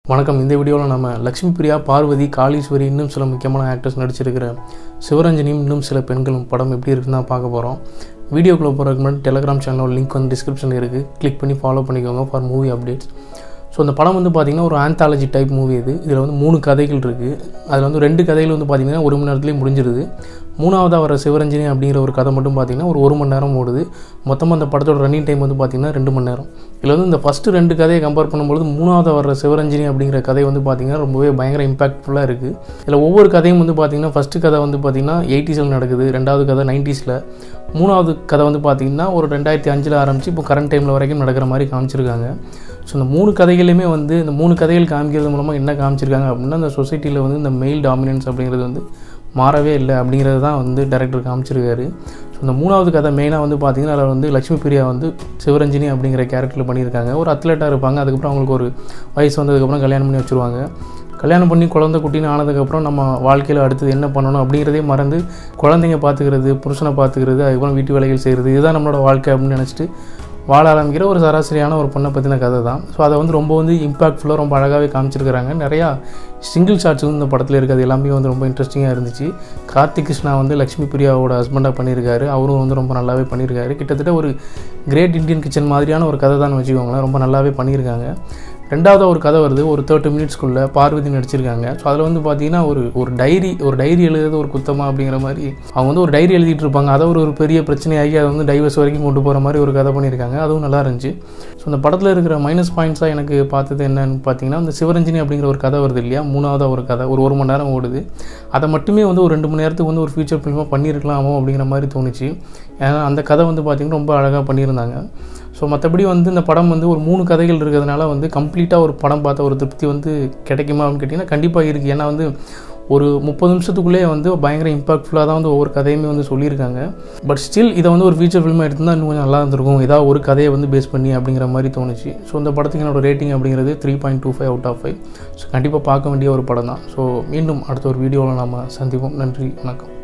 வணக்கம் இந்த வீடியோவில் நம்ம லக்ஷ்மி பிரியா பார்வதி காளீஸ்வரி இன்னும் சில முக்கியமான ஆக்டர்ஸ் நடிச்சிருக்கிற சிவரஞ்சனியும் இன்னும் சில பெண்களும் படம் எப்படி இருக்குன்னு தான் பார்க்க போகிறோம் வீடியோக்குள்ளே போகிறதுக்கு முன்னாடி டெலிகிராம் சேனலோட லிங்க் வந்து டிஸ்கிரிப்ஷனில் இருக்குது கிளிக் பண்ணி ஃபாலோ பண்ணிக்கோங்க ஃபார் மூவி அப்டேட்ஸ் ஸோ இந்த படம் வந்து பார்த்திங்கன்னா ஒரு ஆந்தாலஜி டைப் மூவி இது இதில் வந்து மூணு கதைகள் இருக்குது அதில் வந்து ரெண்டு கதைகள் வந்து பார்த்திங்கன்னா ஒரு மணி நேரத்துலேயே முடிஞ்சிருது மூணாவதாக வர சிவரஞ்சனி அப்படிங்கிற ஒரு கதை மட்டும் பார்த்திங்கன்னா ஒரு ஒரு மணி நேரம் ஓடுது மொத்தமாக அந்த படத்தோட ரன்னிங் டைம் வந்து பார்த்திங்கன்னா ரெண்டு மணி நேரம் இதில் வந்து இந்த ஃபஸ்ட்டு ரெண்டு கதையை கம்பேர் பண்ணும்போது மூணாவது வர சிவரஞ்சனி அப்படிங்கிற கதை வந்து பார்த்திங்கன்னா ரொம்பவே பயங்கர இம்பாக்ட்ஃபுல்லாக இருக்குது இதில் ஒவ்வொரு கதையும் வந்து பார்த்திங்கன்னா ஃபஸ்ட்டு கதை வந்து பார்த்திங்கன்னா எயிட்டிஸில் நடக்குது ரெண்டாவது கதை நைன்ட்டீஸில் மூணாவது கதை வந்து பார்த்திங்கன்னா ஒரு ரெண்டாயிரத்தி அஞ்சில் ஆரம்பித்து இப்போ கரண்ட் டைமில் வரைக்கும் நடக்கிற மாதிரி காமிச்சிருக்காங்க ஸோ இந்த மூணு கதைகளுமே வந்து இந்த மூணு கதைகள் காமிக்கிறது மூலமாக என்ன காமிச்சிருக்காங்க அப்படின்னா இந்த சொசைட்டியில் வந்து இந்த மெயில் டாமினன்ஸ் அப்படிங்கிறது வந்து மாறவே இல்லை அப்படிங்கிறது தான் வந்து டேரக்டர் காமிச்சிருக்காரு ஸோ இந்த மூணாவது கதை மெயினாக வந்து பார்த்திங்கன்னா அதில் வந்து லக்ஷ்மி பிரியா வந்து சிவரஞ்சினி அப்படிங்கிற கேரக்டரில் பண்ணியிருக்காங்க ஒரு அத்லெட்டாக இருப்பாங்க அதுக்கப்புறம் அவங்களுக்கு ஒரு வயசு வந்ததுக்கப்புறம் கல்யாணம் பண்ணி வச்சுருவாங்க கல்யாணம் பண்ணி குழந்தை குட்டின்னு ஆனதுக்கப்புறம் நம்ம வாழ்க்கையில் அடுத்தது என்ன பண்ணணும் அப்படிங்கிறதே மறந்து குழந்தைங்க பார்த்துக்கிறது புருஷனை பார்த்துக்கிறது அதுக்கப்புறம் வீட்டு வேலைகள் செய்கிறது இதுதான் நம்மளோட வாழ்க்கை அப்படின்னு நினச்சிட்டு வாழ ஆரம்பிக்கிற ஒரு சராசரியான ஒரு பொண்ணை பற்றின கதை தான் ஸோ அதை வந்து ரொம்ப வந்து இம்பாக்ட்ஃபுல்லாக ரொம்ப அழகாகவே காமிச்சிருக்கிறாங்க நிறையா சிங்கிள் ஷாட்ஸ் வந்து இந்த படத்தில் இருக்குது அது எல்லாமே வந்து ரொம்ப இன்ட்ரெஸ்டிங்காக இருந்துச்சு கார்த்திக் கிருஷ்ணா வந்து லக்ஷ்மி பிரியாவோட ஹஸ்பண்டாக பண்ணியிருக்காரு அவரும் வந்து ரொம்ப நல்லாவே பண்ணியிருக்காரு கிட்டத்தட்ட ஒரு கிரேட் இந்தியன் கிச்சன் மாதிரியான ஒரு கதை தான் வச்சுக்கோங்களேன் ரொம்ப நல்லாவே பண்ணியிருக்காங்க ரெண்டாவது ஒரு கதை வருது ஒரு தேர்ட்டி மினிட்ஸ்க்குள்ளே பார்வதி நடிச்சிருக்காங்க ஸோ அதில் வந்து பார்த்தீங்கன்னா ஒரு ஒரு டைரி ஒரு டைரி எழுதுறது ஒரு குத்தமா அப்படிங்கிற மாதிரி அவங்க வந்து ஒரு டைரி எழுதிட்டு இருப்பாங்க அதை ஒரு ஒரு பெரிய பிரச்சனையாகி அதை வந்து டைவர்ஸ் வரைக்கும் கொண்டு போகிற மாதிரி ஒரு கதை பண்ணியிருக்காங்க அதுவும் நல்லா இருந்துச்சு ஸோ அந்த படத்தில் இருக்கிற மைனஸ் பாயிண்ட்ஸாக எனக்கு பார்த்தது என்னன்னு பார்த்தீங்கன்னா இந்த சிவரஞ்சனி அப்படிங்கிற ஒரு கதை வருது இல்லையா மூணாவதாக ஒரு கதை ஒரு ஒரு மணி நேரம் ஓடுது அதை மட்டுமே வந்து ஒரு ரெண்டு மணி நேரத்துக்கு வந்து ஒரு ஃபியூச்சர் ஃபிலிமாக பண்ணியிருக்கலாமோ அப்படிங்கிற மாதிரி தோணுச்சு ஏன்னா அந்த கதை வந்து பார்த்திங்கன்னா ரொம்ப அழகாக பண்ணியிருந்தாங்க ஸோ மற்றபடி வந்து இந்த படம் வந்து ஒரு மூணு கதைகள் இருக்கிறதுனால வந்து கம்ப்ளீட்டாக ஒரு படம் பார்த்த ஒரு திருப்தி வந்து கிடைக்குமா அப்படின்னு கேட்டிங்கன்னா கண்டிப்பாக இருக்குது ஏன்னா வந்து ஒரு முப்பது நிமிஷத்துக்குள்ளேயே வந்து பயங்கர இம்பாக்ட்ஃபுல்லாக தான் வந்து ஒவ்வொரு கதையுமே வந்து சொல்லியிருக்காங்க பட் ஸ்டில் இதை வந்து ஒரு ஃபீச்சர் ஃபிலிமாக எடுத்திருந்தால் இன்னும் கொஞ்சம் நல்லா இருந்திருக்கும் ஏதாவது ஒரு கதையை வந்து பேஸ் பண்ணி அப்படிங்கிற மாதிரி தோணுச்சு ஸோ இந்த படத்துக்கு என்னோட ரேட்டிங் அப்படிங்கிறது three point two five out of five so கண்டிப்பாக பார்க்க வேண்டிய ஒரு படம் தான் ஸோ மீண்டும் அடுத்த ஒரு வீடியோவில் நம்ம சந்திப்போம் நன்றி வணக்கம்